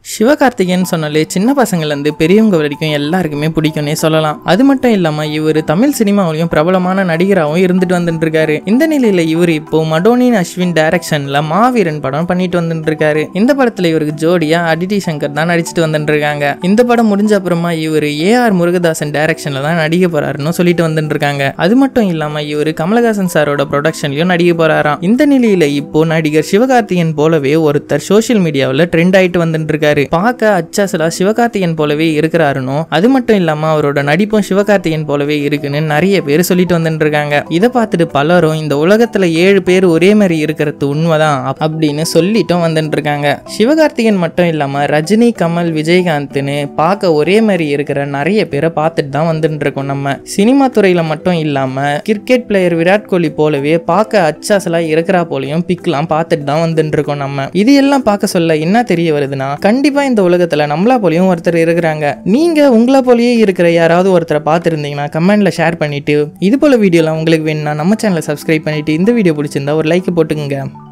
சிவகார்த்திகேயன் சொன்னாலே சின்ன பசங்கள்லேருந்து பெரியவங்க வரைக்கும் எல்லாருக்குமே பிடிக்கும்னே சொல்லலாம் அது மட்டும் இல்லாமல் இவர் தமிழ் சினிமாவிலையும் பிரபலமான நடிகராகவும் இருந்துட்டு வந்துட்டு இருக்காரு இந்த நிலையில் இவர் இப்போ மடோனின் அஸ்வின் டைரக்ஷனில் மாவீரன் படம் பண்ணிட்டு வந்துட்டு இருக்காரு இந்த படத்தில் இவருக்கு ஜோடியா அடிட்டி சங்கர் தான் நடிச்சிட்டு வந்துட்டு இருக்காங்க இந்த படம் முடிஞ்ச அப்புறமா இவர் ஏஆர் முருகதாசன் டைரக்ஷனில் தான் நடிக்க போறாருன்னு சொல்லிட்டு வந்துட்டு இருக்காங்க அது மட்டும் இல்லாமல் இவர் கமலஹாசன் சாரோட ப்ரொடக்ஷன்லையும் நடிக்க போறாராம் இந்த நிலையில இப்போ நடிகர் சிவகார்த்திகேயன் போலவே ஒருத்தர் சோஷியல் மீடியாவில் ட்ரெண்ட் ஆயிட்டு வந்துட்டு இருக்காரு பார்க்க அச்சாசலா சிவகார்த்திகேயன் போலவே இருக்கிறாருனோ அது மட்டும் இல்லாம அவரோட நடிப்பும் சிவகார்த்திகேயன் போலவே இருக்குன்னு நிறைய பேர் சொல்லிட்டு வந்துட்டு இருக்காங்க இதை பார்த்துட்டு பலரும் இந்த உலகத்துல ஏழு பேர் ஒரே மாதிரி இருக்கிறது உண்மைதான் அப்- அப்படின்னு சொல்லிட்டும் வந்துட்டு இருக்காங்க சிவகார்த்திகேயன் மட்டும் இல்லாம ரஜினி கமல் விஜயகாந்த்னு பார்க்க ஒரே மாதிரி இருக்கிற நிறைய பேரை பார்த்துட்டு தான் வந்துட்டு இருக்கோம் நம்ம சினிமா துறையில மட்டும் இல்லாம கிரிக்கெட் பிளேயர் விராட் கோலி போலவே பார்க்க அச்சாசலா இருக்கிறா போலையும் பிக்லாம் பார்த்துட்டு தான் வந்துட்டு இருக்கோம் நம்ம இது எல்லாம் பார்க்க சொல்ல என்ன தெரிய வருதுன்னா கண்டிப்பா இந்த உலகத்துல நம்மளா போலயும் ஒருத்தர் இருக்கிறாங்க நீங்க உங்களா போலயே இருக்கிற யாராவது ஒருத்தரை பார்த்துருந்தீங்கன்னா கமெண்ட்ல ஷேர் பண்ணிட்டு இது போல வீடியோலாம் உங்களுக்கு வேணும்னா நம்ம சேனலை சப்ஸ்கிரைப் பண்ணிட்டு இந்த வீடியோ பிடிச்சிருந்தா ஒரு லைக் போட்டுக்கோங்க